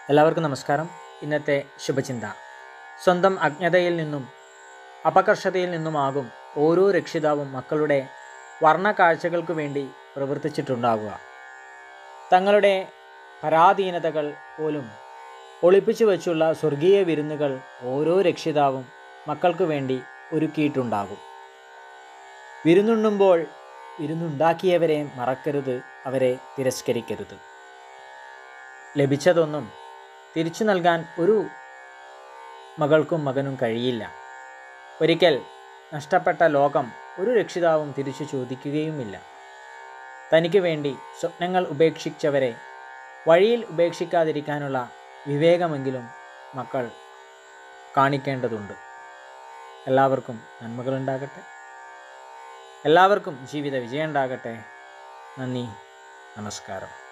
എല്ലാവർക്കും നമസ്കാരം ഇന്നത്തെ ശുഭചിന്ത സ്വന്തം അജ്ഞതയിൽ നിന്നും അപകർഷതയിൽ നിന്നുമാകും ഓരോ രക്ഷിതാവും മക്കളുടെ വർണ്ണ കാഴ്ചകൾക്ക് വേണ്ടി പ്രവർത്തിച്ചിട്ടുണ്ടാകുക തങ്ങളുടെ പരാധീനതകൾ പോലും ഒളിപ്പിച്ചു വച്ചുള്ള സ്വർഗീയ വിരുന്നുകൾ ഓരോ രക്ഷിതാവും മക്കൾക്ക് വേണ്ടി ഒരുക്കിയിട്ടുണ്ടാകും വിരുന്നുണ്ണുമ്പോൾ വിരുന്നുണ്ടാക്കിയവരെ മറക്കരുത് അവരെ തിരസ്കരിക്കരുത് ലഭിച്ചതൊന്നും തിരിച്ചു നൽകാൻ ഒരു മകൾക്കും മകനും കഴിയില്ല ഒരിക്കൽ നഷ്ടപ്പെട്ട ലോകം ഒരു രക്ഷിതാവും തിരിച്ചു ചോദിക്കുകയുമില്ല തനിക്ക് വേണ്ടി സ്വപ്നങ്ങൾ ഉപേക്ഷിച്ചവരെ വഴിയിൽ ഉപേക്ഷിക്കാതിരിക്കാനുള്ള വിവേകമെങ്കിലും മക്കൾ കാണിക്കേണ്ടതുണ്ട് എല്ലാവർക്കും നന്മകളുണ്ടാകട്ടെ എല്ലാവർക്കും ജീവിത വിജയം ഉണ്ടാകട്ടെ നന്ദി നമസ്കാരം